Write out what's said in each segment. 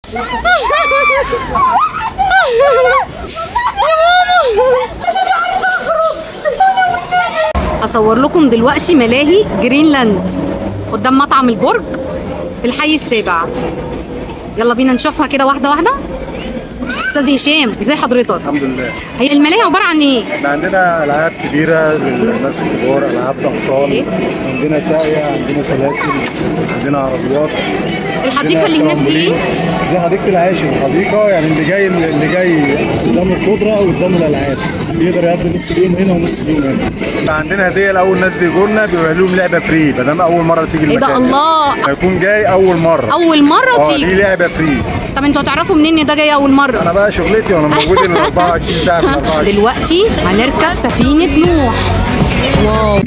هصور لكم دلوقتي ملاهي جرينلاند قدام مطعم البرج في الحي السابع يلا بينا نشوفها كده واحده واحده استاذ هشام ازي حضرتك الحمد لله هي الملاهي عباره عن ايه احنا عندنا العاب كبيره للناس الكبار العاب اطفال عندنا ساقيه عندنا سلاسل عندنا عربيات الحديقه اللي عندنا هناك دي ايه ترامبولين. دي حديقه العاشر حديقه يعني اللي جاي اللي جاي قدام الخضره وقدام الالعاب يقدر يقضي نص اليوم هنا ونص اليوم هنا عندنا هديه لاول ناس بيجوا لنا بيبقى لهم لعبه فري ما دام اول مره تيجي ايه ده المكان الله هيكون جاي اول مره اول مره اه دي تيجي لعبه فري طب انتوا هتعرفوا منين ان ده جاي اول مره انا بقى شغلتي وانا موجود هنا 24 ساعه في 24 دلوقتي هنركب سفينه نوح واو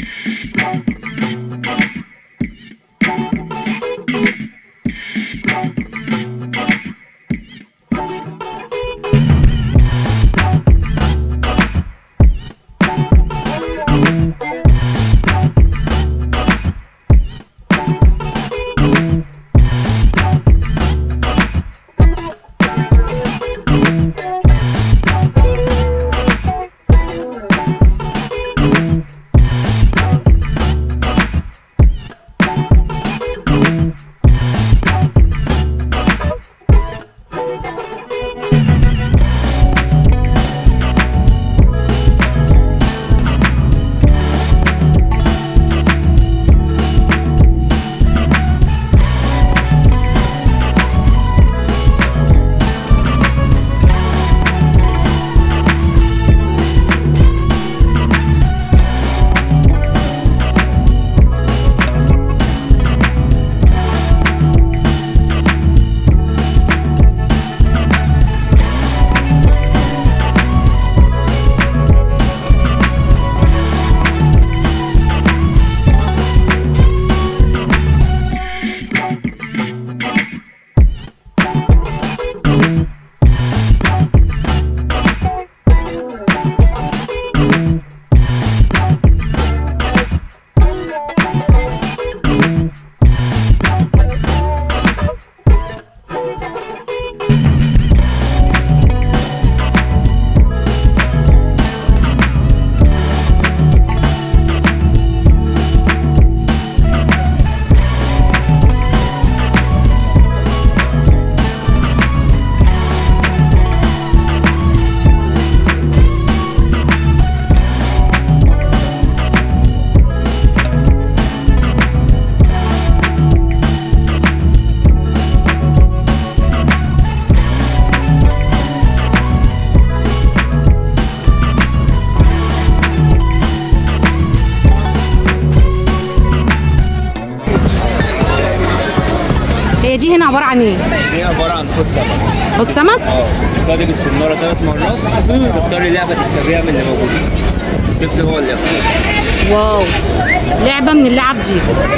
هي دي هنا عباره عن ايه دي عباره عن خد سمك حوض سمك اه تختاري بالسناره ثلاث مرات تختاري لعبه تكسبيها من اللي موجوده الطفل هو اللي يختار واو لعبه من اللعب دي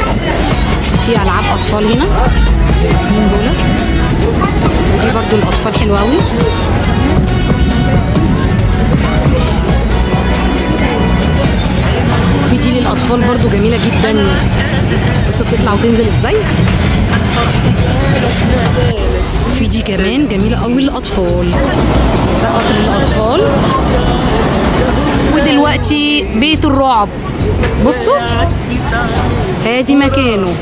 في العاب اطفال هنا مين دول دي برضو الاطفال حلوه قوي في دي للاطفال برضو جميله جدا بس بتطلع وتنزل ازاي في دي كمان جميله قوي للاطفال ده قطر الاطفال ودلوقتي بيت الرعب بصوا ادي مكانه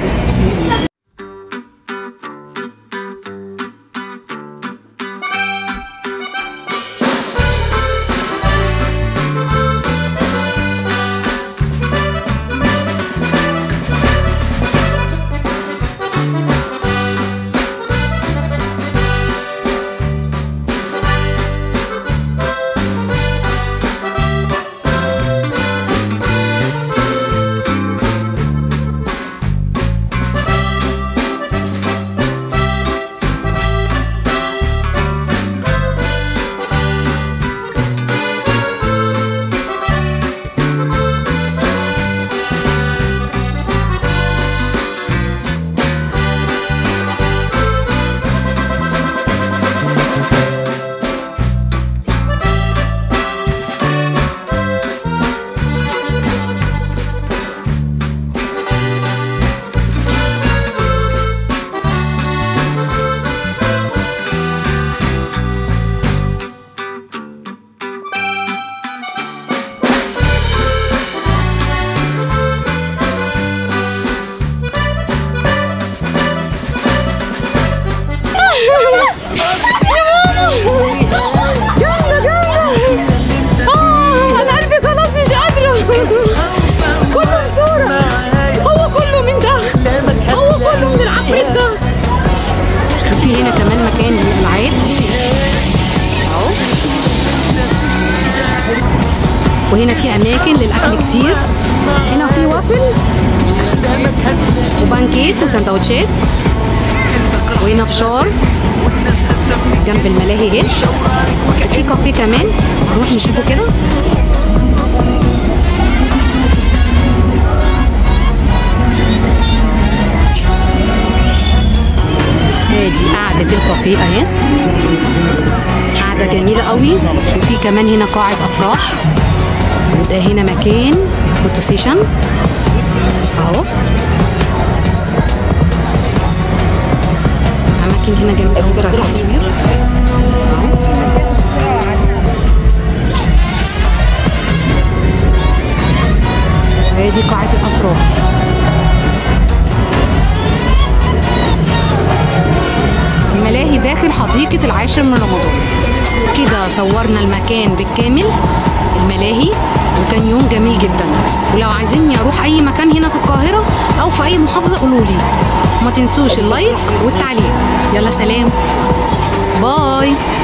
مكان للالعاب اهو وهنا في اماكن للاكل كتير هنا في وافل وبانكيك وسندوتشات وهنا فشار جنب الملاهي اهي في كافيه كمان نروح نشوفه كده ادي قعدة الكافيه اهي قعدة جميلة قوي وفي كمان هنا قاعة افراح وده هنا مكان فوتو سيشن اهو اماكن هنا جميلة قوي بتاعت التصوير اهو ادي قاعة الافراح الملاهي داخل حديقة العاشر من رمضان كده صورنا المكان بالكامل الملاهي وكان يوم جميل جدا ولو عايزيني اروح اي مكان هنا في القاهرة او في اي محافظة قولوا لي ما تنسوش اللايك والتعليق يلا سلام باي